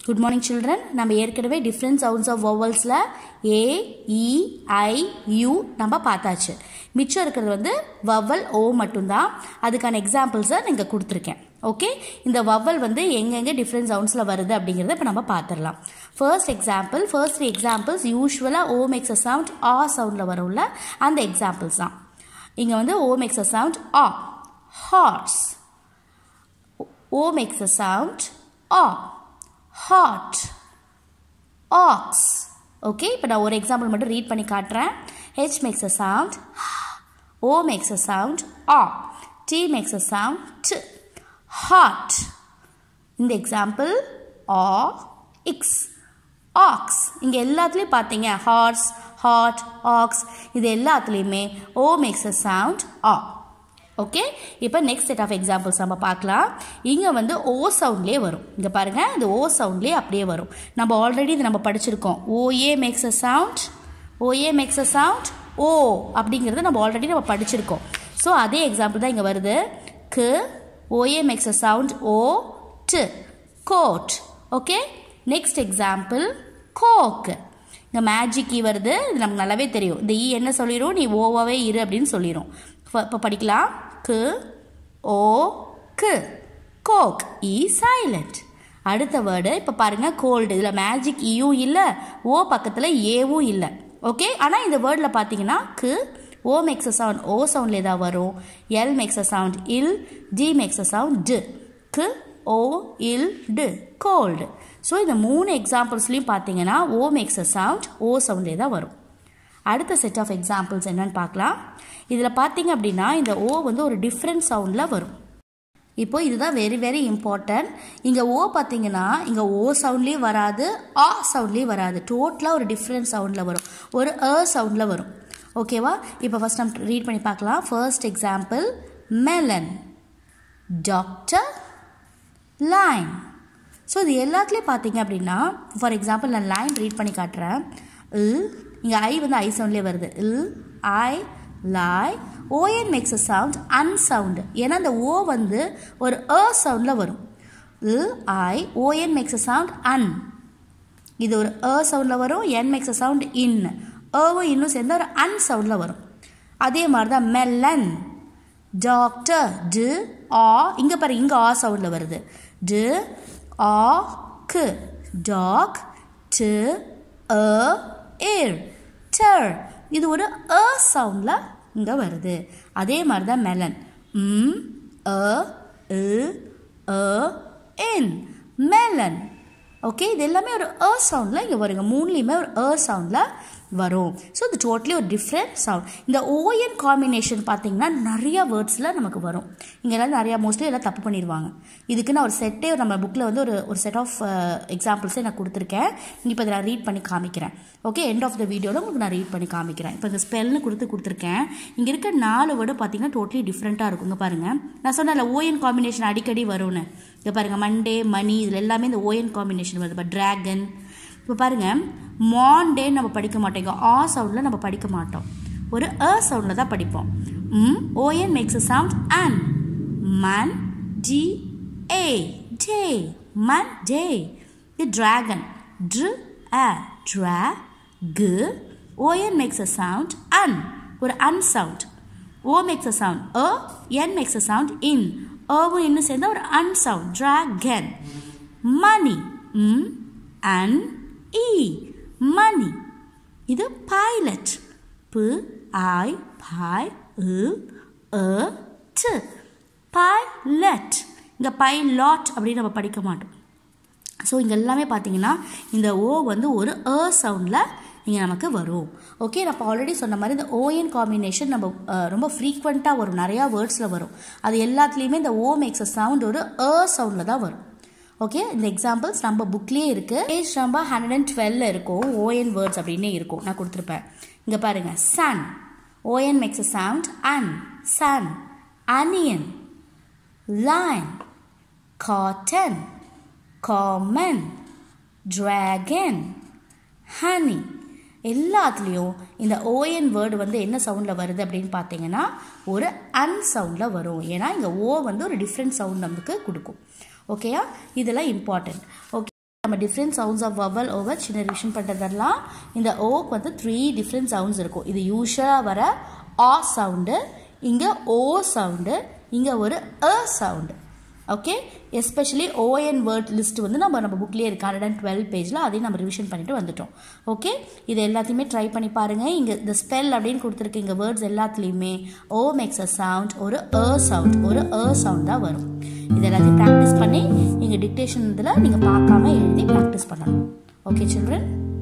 good morning children நம்ம ஏற்கனவே different sounds of வவல்ஸில் ஏ இ ஐ யூ நம்ம பார்த்தாச்சு மிச்சம் இருக்கிறது வந்து வவல் ஓ மட்டும்தான் அதுக்கான எக்ஸாம்பிள்ஸை நீங்கள் கொடுத்துருக்கேன் ஓகே இந்த வவல் வந்து எங்கெங்கே டிஃப்ரெண்ட் சவுண்ட்ஸில் வருது அப்படிங்கிறத இப்போ நம்ம பார்த்துடலாம் first example first three examples யூஸ்வலாக ஓ மேக்ஸ் அ சவுண்ட் ஆ சவுண்டில் வரும்ல அந்த எக்ஸாம்பிள்ஸ் தான் இங்கே வந்து ஓ மேக்ஸ் அ சவுண்ட் ஆ ஹார்ஸ் ஓ மேக்ஸ் அ சவுண்ட் ஆ ஹாட் ஆக்ஸ் ஓகே இப்போ நான் ஒரு எக்ஸாம்பிள் மட்டும் ரீட் பண்ணி காட்டுறேன் ஹெச் மேக்ஸ் அ சவுண்ட் ஓ மேக்ஸ் அ சவுண்ட் ஆ டி மேக்ஸ் அ சவுண்ட் ட் ஹாட் இந்த எக்ஸாம்பிள் ஆ இக்ஸ் ஆக்ஸ் இங்கே எல்லாத்துலேயும் பார்த்தீங்க ஹார்ஸ் ஹாட் ஆக்ஸ் இது எல்லாத்துலேயுமே ஓ மேக்ஸ் அ சவுண்ட் ஆ ஓகே இப்போ நெக்ஸ்ட் செட் ஆஃப் எக்ஸாம்பிள்ஸ் நம்ம பார்க்கலாம் இங்கே வந்து ஓ சவுண்ட்லேயே வரும் இங்கே பாருங்கள் இந்த ஓ சவுண்ட்லேயே அப்படியே வரும் நம்ம ஆல்ரெடி இது நம்ம படிச்சிருக்கோம் ஓஏ மேக்ஸ் அ சவுண்ட் ஓஏ மேக்ஸ் அ சவுண்ட் ஓ அப்படிங்கிறத நம்ம ஆல்ரெடி நம்ம படிச்சிருக்கோம் ஸோ அதே எக்ஸாம்பிள் தான் இங்கே வருது கு ஓஏ மேக்ஸ் அ சவுண்ட் ஓ டு goat okay next example coke இங்கே மேஜிக் ஈ வருது இது நமக்கு நல்லாவே தெரியும் இந்த ஈ என்ன சொல்லிடும் நீ ஓவாவே இரு அப்படின்னு சொல்லிடும் இப்போ படிக்கலாம் கு ஓ கு கோக் இ சைலண்ட் அடுத்த வேர்டு இப்போ பாருங்கள் கோல்டு இதில் மேஜிக் ஈயும் இல்லை ஓ பக்கத்தில் ஏவும் இல்லை ஓகே ஆனால் இந்த வேர்டில் பார்த்தீங்கன்னா கு ஓ மேக்ஸ் அ சவுண்ட் ஓ சவுண்டில் ஏதாவது வரும் எல் மேக்ஸ் அ சவுண்ட் இல் டி மேக்ஸ் அ சவுண்ட் டு கு ஓ இல் டு கோல்டு ஸோ இந்த மூணு எக்ஸாம்பிள்ஸ்லையும் பார்த்தீங்கன்னா ஓ மேக்ஸ் அ சவுண்ட் ஓ சவுண்ட்லே தான் வரும் அடுத்த செட் ஆஃப் எக்ஸாம்பிள்ஸ் என்னன்னு பார்க்கலாம் இதில் பார்த்தீங்க அப்படின்னா இந்த ஓ வந்து ஒரு டிஃப்ரெண்ட் சவுண்டில் வரும் இப்போ இதுதான் வெரி வெரி இம்பார்ட்டன்ட் இங்கே ஓ பார்த்தீங்கன்னா இங்கே ஓ சவுண்ட்லேயும் வராது ஆ சவுண்ட்லேயும் வராது டோட்டலாக ஒரு டிஃப்ரெண்ட் சவுண்டில் வரும் ஒரு அ சவுண்டில் வரும் ஓகேவா இப்போ ஃபஸ்ட் நம்ம ரீட் பண்ணி பார்க்கலாம் first example melon doctor lion so இது எல்லாத்துலேயும் பார்த்தீங்க அப்படின்னா ஃபார் எக்ஸாம்பிள் நான் லைன் ரீட் பண்ணி காட்டுறேன் இல் இங்கே ஐ வந்து ஐ சவுண்ட்லேயே வருது இல் ஐ லாய் ஓஎன் மேக்ஸ் அ சவுண்ட் அன்சவுண்டு ஏன்னா அந்த ஓ வந்து ஒரு அ சவுண்டில் வரும் இல் I O N makes a sound அன் இது ஒரு அ சவுண்டில் வரும் என் மேக்ஸ் அ சவுண்ட் இன் அவும் இன்னும் சேர்ந்து ஒரு அன் சவுண்டில் வரும் அதே மாதிரி தான் மெல்லன் டாக்டர் டு ஆ இங்கே பாரு இங்கே ஆ சவுண்டில் வருது டு ஆ கு டாக் டு அ ஏர் டர் இது ஒரு அ சவுண்டில் இங்கே வருது அதே மாதிரி தான் மெலன் ம் அ இல் அ இன் மெலன் ஓகே இது எல்லாமே ஒரு அ சவுண்டில் இங்கே வருங்க மூணுலேயுமே ஒரு அ சவுண்டில் வரும் ஸோ இது டோட்டலி ஒரு டிஃப்ரெண்ட் சவுண்ட் இந்த ஓஎன் காம்பினேஷன் பார்த்தீங்கன்னா நிறையா வேர்ட்ஸில் நமக்கு வரும் இங்கே எல்லாம் நிறையா மோஸ்ட்லி எல்லாம் தப்பு பண்ணிடுவாங்க இதுக்கு நான் ஒரு செட்டே நம்ம புக்கில் வந்து ஒரு ஒரு செட் ஆஃப் எக்ஸாம்பிள்ஸே நான் கொடுத்துருக்கேன் இப்போ இதை நான் ரீட் பண்ணி காமிக்கிறேன் ஓகே எண்ட் ஆஃப் த வீடியோவில் உங்களுக்கு நான் ரீட் பண்ணி காமிக்கிறேன் இப்போ இந்த ஸ்பெல்னு கொடுத்து கொடுத்துருக்கேன் இங்கே இருக்க நாலு வேர்டு பார்த்தீங்கன்னா டோட்டலி டிஃப்ரெண்ட்டாக இருக்குங்க பாருங்கள் நான் சொன்னேன்ல ஓஎன் காம்பினேஷன் அடிக்கடி வரும்னு இங்கே பாருங்கள் மண்டே மணி இதில் எல்லாமே இந்த ஓஎன் காம்பினேஷன் வருது இப்போ ட்ராகன் இப்போ பாருங்கள் மாண்டே நம்ம படிக்க மாட்டோம் இங்கே ஆ சவுண்டில் நம்ம படிக்க மாட்டோம் ஒரு அ சவுண்டில் தான் படிப்போம் ம் ஓஎன் மேக்ஸ் அ சவுண்ட் அன் மன் D A day Monday இது ட்ராகன் ட்ரு அ ட்ரா கு ஓஎன் மேக்ஸ் அ சவுண்ட் அன் ஒரு அன் சவுண்ட் ஓ மேக்ஸ் அ சவுண்ட் அ என் மேக்ஸ் அ சவுண்ட் இன் ஓவும் இன்னும் சேர்ந்தா ஒரு அன் சவுண்ட் ட்ராகன் மணி ம் அன் இ மணி இது பைலட் பு ஐ பாய் அ ட் பைலட் இங்கே பைலாட் அப்படின்னு நம்ம படிக்க மாட்டோம் ஸோ இங்கே எல்லாமே பார்த்தீங்கன்னா இந்த ஓ வந்து ஒரு அ சவுண்டில் இங்கே நமக்கு வரும் ஓகே நான் இப்போ ஆல்ரெடி சொன்ன மாதிரி இந்த ஓஎன் காம்பினேஷன் நம்ம ரொம்ப ஃப்ரீக்வெண்ட்டாக வரும் நிறையா வேர்ட்ஸில் வரும் அது எல்லாத்துலேயுமே இந்த ஓ மேக்ஸ் அ சவுண்ட் ஒரு அ சவுண்டில் தான் வரும் ஓகே இந்த எக்ஸாம்பிள்ஸ் நம்ம புக்லேயே இருக்குது பேஜ் நம்பர் ஹண்ட்ரட் அண்ட் டுவெல்ல இருக்கும் ஓஎன் வேர்ட்ஸ் அப்படின்னே இருக்கும் நான் கொடுத்துருப்பேன் இங்கே பாருங்கள் சன் ஓஎன் மேக்ஸ் அ சவுண்ட் அன் son onion lion cotton common dragon honey எல்லாத்துலேயும் இந்த ஓஎன் வேர்டு வந்து என்ன சவுண்டில் வருது அப்படின்னு பார்த்தீங்கன்னா ஒரு அன் சவுண்டில் வரும் ஏன்னா இங்கே ஓ வந்து ஒரு டிஃப்ரெண்ட் சவுண்ட் நமக்கு கொடுக்கும் ஓகேயா இதெல்லாம் இம்பார்ட்டண்ட் ஓகே நம்ம different sounds of vowel over சின்ன ரிவிஷன் பண்ணுறதெல்லாம் இந்த ஓக்கு வந்து த்ரீ டிஃப்ரெண்ட் சவுண்ட்ஸ் இருக்கும் இது யூஸ்வலாக வர ஆ சவுண்டு இங்கே ஓ சவுண்டு இங்கே ஒரு அ sound okay especially O N word list வந்து நம்ம நம்ம புக்லேயே இருக்கு ஹண்ட்ரட் அண்ட் டுவெல் பேஜில் அதையும் நம்ம ரிவிஷன் பண்ணிட்டு வந்துட்டோம் ஓகே இது எல்லாத்தையுமே ட்ரை பண்ணி பாருங்கள் இங்கே இந்த ஸ்பெல் அப்படின்னு கொடுத்துருக்கு இங்கே வேர்ட்ஸ் எல்லாத்துலேயுமே ஓ மேக்ஸ் அ சவுண்ட் ஒரு அ சவுண்ட் ஒரு அ சவுண்ட் தான் வரும் இது எல்லாத்தையும் ப்ராக்டிஸ் பண்ணி நீங்கள் டிக்டேஷன் இதில் நீங்கள் பார்க்காம எழுதி ப்ராக்டிஸ் பண்ணணும் ஓகே சில்ட்ரன்